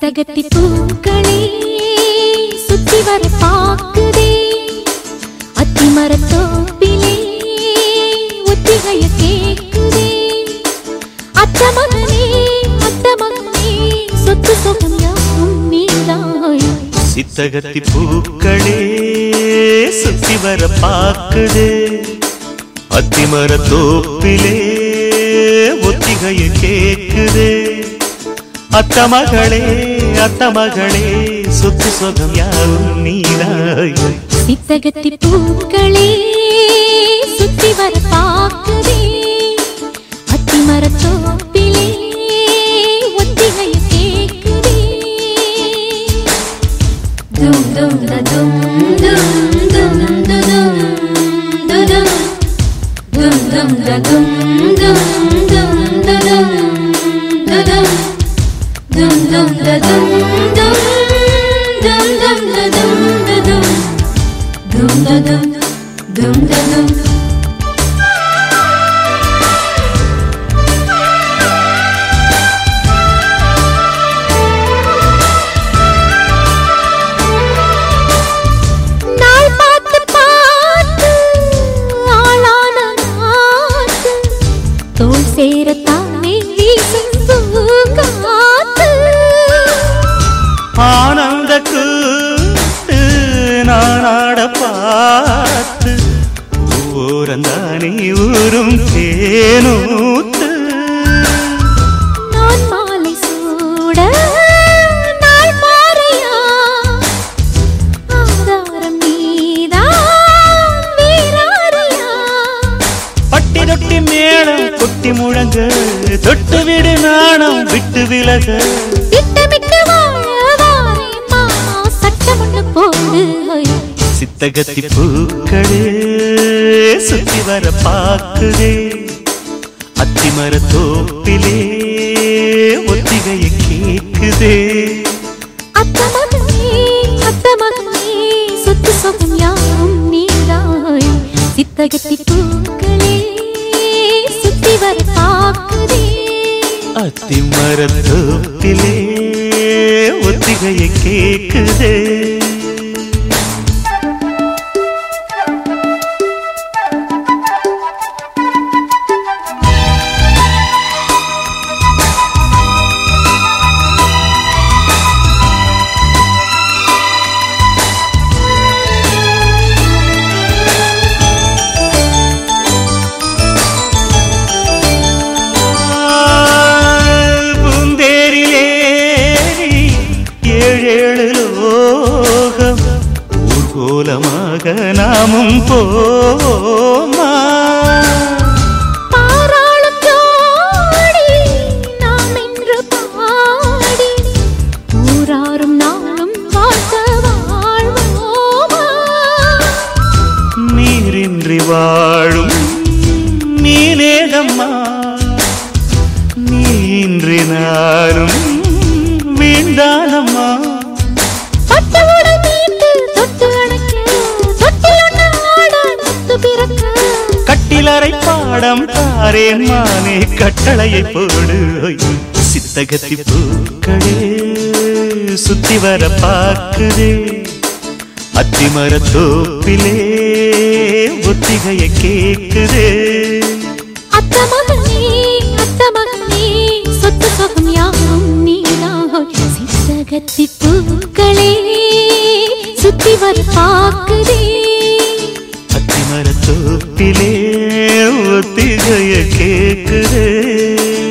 சித்தகத்தி பூக்களே சுத்தி வர பாக்குதே அத்திமரத்தோப்பிலே ஒத்திகைய கேக்குதே அத்த மகனே அத்த மகனே சொத்து சொகம் யாவும் நீதாய் சித்தகத்தி பூக்களே சுத்தி வர பாக்குது அத்திமர தோப்பிலே ஒத்திகைய கேக்குது அத்த மகளே அத்த மகளே சொத்து சொகம் யாவும் நீதாய் சித்தகத்தி பூக்களே சுத்தி வர பாக்குதே அத்திமரத்தோப்பிலே ஒத்திகைய கேக்குதே தும் தும் த தும் தும் தும் து தும் து தும் தும் தும் த தும் தும் தும் து தும் து தும் Dum dum da dum dum dum dum da dum da dum dum da dum dum da dum நாள் பார்த்து பார்த்து ஆளான நாத்து தோல் சேரத்தானே வீசும் பூங்காத்து ஆனந்த கூட்டு நானாட பார்த்து ஊரந்தானே ஊரும் தேனூத்து நான் மாலை சூட நாள் மாறையா ஆதாரம் நீதான் வீராரியா பட்டி தொட்டி மேளம் கொட்டி முழங்க தொட்டு விடு நாணம் விட்டு விலக திட்டமிட்டு வாழவாரேம்மா சட்டம் ஒண்ணு போடு சித்தகத்தி பூக்களே சுத்தி வர பாக்குதே அத்திமர தோப்பிலே ஒத்திகைய கேக்குதே அத்த மகனே அத்த மகனே சொத்து சொகம் யாரும் நீதாய் சித்தகத்தி பூக்களே சுத்தி வர பாக்குதே அத்திமர தோப்பிலே ஒத்திகைய கேக்குதே பூந்தேரிலேறி ஏழேழு லோகம் ஊர்கோலமாக நாமும் போமா பாராளும் ஜோடி நாம் என்று பாடி ஊராரும் நாளும் வாழ்த்த வாழ்வோமா நீரின்றி வாழும் மீனேகம்மா நீன்றி நாளும் வீண்டானம்மா பட்டவுடன் மீட்டு தொட்டு அணைக்க தொட்டிலொன்னு ஆட முத்து பிறக்க கட்டிலறை பாடம் தாரே மானே கட்டளையை போடு சித்தகத்தி பூக்களே சுத்தி வர பார்க்குதே அத்திமர தோப்பிலே ஒத்திகைய கேக்குதே அத்த மகனே அத்த மகனே சொத்து சொகம் யாவும் நீதாய் சித்தகத்தி பூக்களே சுத்தி வர பாக்குதே அத்திமர தோப்பிலே ஒத்திகைய கேக்குதே